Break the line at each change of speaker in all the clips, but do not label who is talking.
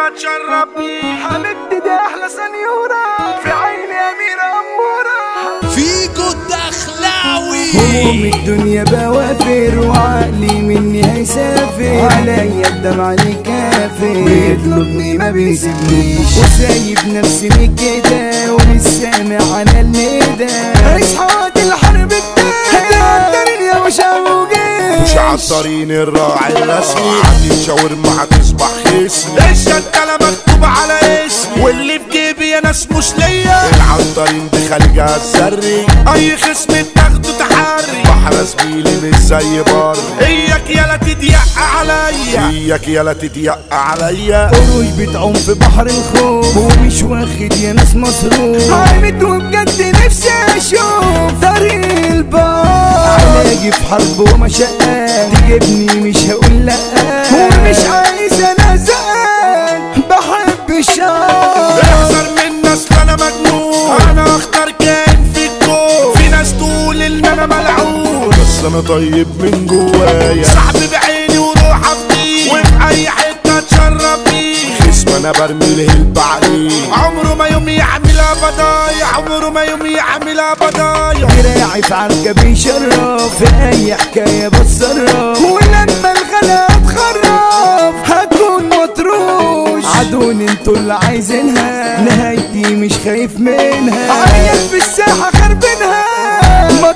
اتشرب بيه
حبيبتي دي احلى سنيورة في عيني اميرة امورة
فيكو الدخلاوي
هموم الدنيا بوافر وعقلي مني هيسافر عليا الدمع كافر بيطلبني ما بيسيبنيش وسايب نفسي من كده ومش سامع على الندى عيش حوادث الحرب التانية هتقدرني يا مشاوجين
مش عالطرين الراعي الرسمي عندي شاورما هتصبح خصمي الشنطة مكتوب على اسمي واللي في جيبي يا ناس مش ليا العنطرين دي خارجها السري اي خصم تاخده تحري بحر زميلي مش زي بر اياك يالا تضيق عليا اياك يالا تضيق عليا
قروش بتعوم في بحر الخوف ومش واخد يا ناس مصروف عامد وبجد نفسي اشوف طريق البار علاجي في حرب ومشقات تجيبني مش هقول لا ومش عايز انا زقان بحب الشر
احذر من ناس انا مجنون انا اختار كائن في الكون في ناس تقول ان انا ملعون بس انا طيب من جوايا صاحبي بعيني وروح افديه وفي اي حته اتشرب بيه خصم انا برمي له البعليه عمره ما يوم يعملها بضايع عمره ما يوم يعملها بضايع
دراعي في عركة بيشرف في اي حكاية بتصرف ولما الغلا اتخرف هكون مطروش عدون انتوا اللي عايزينها نهايتي مش خايف منها عيال في الساحة خربينها ما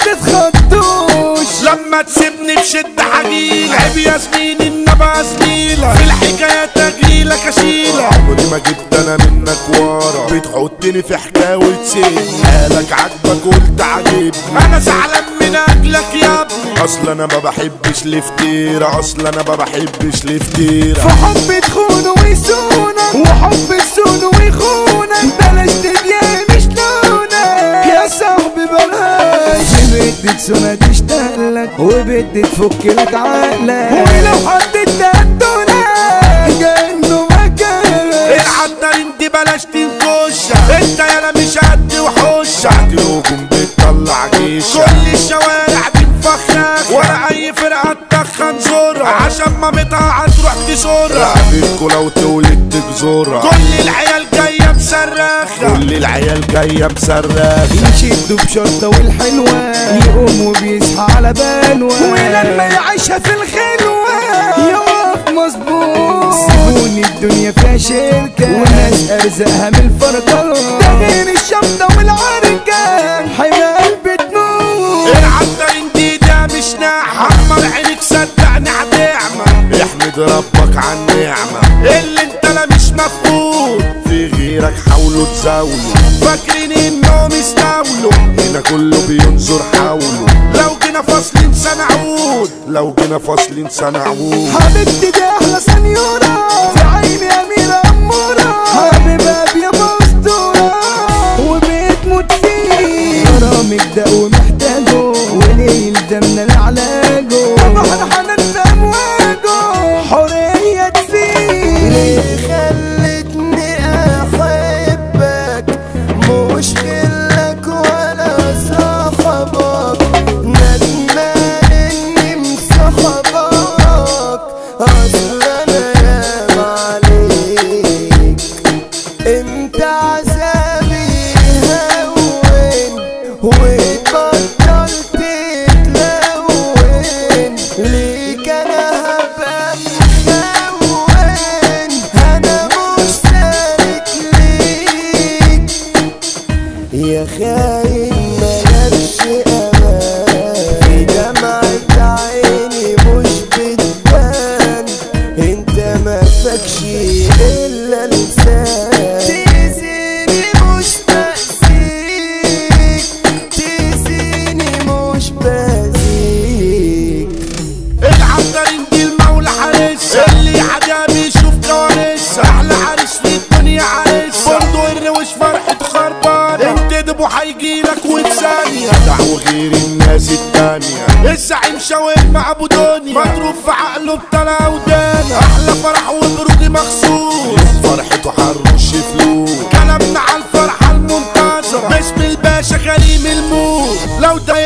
تتخضوش
لما تسيبني في شدة حجيلة عيب يا زميلي ان ابقى زميلة في الحكاية تجيلك اشيلة عمري ما جبت انا منك ورا بتحطني في حكاية وتسيبني قالك عاجبك قلت عاجبني انا زعلان من اجلك يا ابني اصل انا ما بحبش لفتيرة اصل انا ما بحبش لفتيرة
في حب تخون ويسونك وحب السون ويخونك بلاش تدلي مش لونك يا صاحبي بلاش بدك سنة تشتغلك وبدك تفك لك عقلك ولو حد ادالك كأنه مكانك
العطارين دي بلاش تنكشة انت يالا مش قد وحوشة هتلوكم بتطلع جيشة كل الشوارع بتفخخ ولا اي فرقة تدخن زورة عشان مامتها هتروح تزورها رقبتكوا لو تولد تجزورها كل العيال جاية مصرخة كل العيال جاية مصرخة
يشدوا بشرطة والحلوة يقوم وبيصحى على بلوى ولما يعيشها في الخلوة يقف مظبوط سيبوني الدنيا فيها شركة وناس أرزقها من الفرقة ده غير الشمطة والعركة حياة بتموت
العطارين دي ده مش ناعمة حمر عينك صدقني هتعمى احمد ربك على النعمة اللي انت لا مش مفقود في غيرك حاولوا تزاولوا فاكرين انهم يستولوا هنا كله بينظر حوله لو جينا فاصلين سنعود لو جينا فاصلين سنعود
حبيبتي دي أحلى سنيورة في عيني أميرة أمورة حبيبة يا أسطورة وبتموت فيه غرامك ده ومحتاجه وليه يلزمنا لعلاجه طبعا حنان أمواجه حرية فيه
ليه خلتني احبك مش غلك ولا صاحبك ندمان اني مصاحبك اصل انا ياما عليك انت عذابي هون وبطلت تلون ليك انا هبقى مخون انا مش سالك ليك يا خاين ملكش امان في دمعة عيني مش بتبان انت ما فاكش الا لسان تأذيني مش بأذيك تأذيني مش بأذيك
العطارين دي المولى حارس اللي عجبي يشوف كوارث احلى عريس في الدنيا عريس برضه الروش فرحته خربانه انتدبوا هيجيلك وثانية دعوة غير الناس التانية الزعيم شاورما ابو دنيا مضروب في عقله بطلع ودانا احلى فرح وبروجي مخصوص فرحته حرش فلوس كلامنا على الفرحة المنتظرة باسم الباشا كريم الموت لو ضايقتوا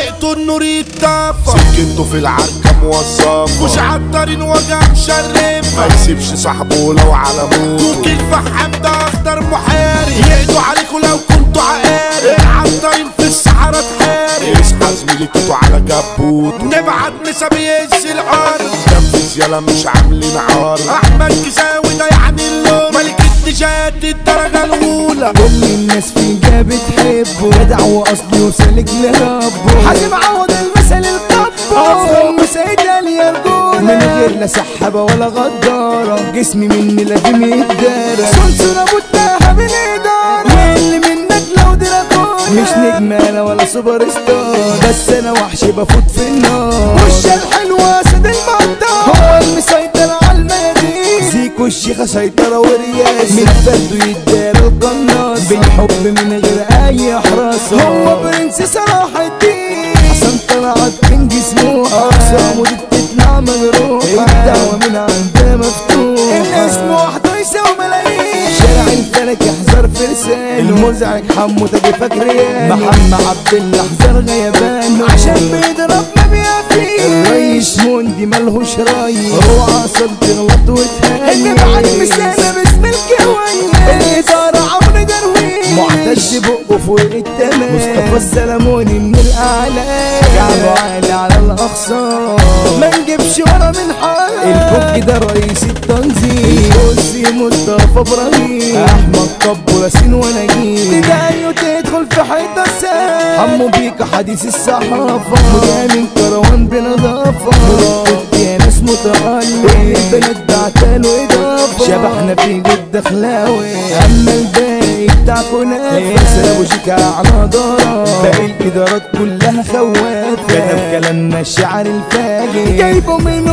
النور يتطفى سكنته في العركة موظفة مش عطارين وجع مشرف ما يسيبش صاحبه لو على موت كوك الفحام ده اخضر محارب يقضوا عليكوا لو كنتوا عقارب العطارين في الصحراء تحارب اصحى زميلي توتو على كبوت نبعت نسا بيهز الارض نفذ يلا مش عاملين عار احمد كساوي ده يعني اللون ملك النجاة الدرجة الاولى
كل الناس في جا بتحبه جدع واصلي وسالك لربه حازم عوض المثل الكبه افضل مسيدة لي الجولة من غير لا سحابة ولا غدارة جسمي مني لازم يتدارى سلسلة بتاها بالإدارة اللي منك لو دراكولا مش نجمة ولا سوبر ستار بس انا وحش بفوت في النار وش الحلوة سيد المقدار هو المسيطر على الميادين زيكو الشيخة سيطرة ورياسة من فرده يدار القناص بالحب من غير اي حراسة هو برنس صلاح الدين حسن طلعت كنج سموحة اقسامه دي بتطلع مجروحة الدعوة من عندها مفتوحة الاسم وحده يساوي ملايين شارع الفلك يحذر فرسان المزعج حمو تاجي فاكريان محمد عبد الله احذر غيبان عشان بيضرب ما بيقفيش الريس موندي ملهوش راي اوعى صد تغلط وتهاني اللي بعد مسانة باسم الكواني الإدارة عمرو درويش معتز بقه فوق التمام مصطفى السلموني من الأعلى كعبه عالي على الأقصى ما نجيبش ورا من حال الكوك ده رئيس التنظيم الكرسي مصطفى إبراهيم أحمد طب ياسين ونجيب بداية تدخل في حيطة السام حمو بيك حديث الصحافة مجامل كروان بنظافة مرقد يا ناس متألق البنات بعتاله إضافة شبحنا في جد خلاوي أما الباقي بتاع كنافة أبو شيكا على دارة باقي الإدارات كلها خوافة كتب كلامنا الشعر الفاجر جايبه من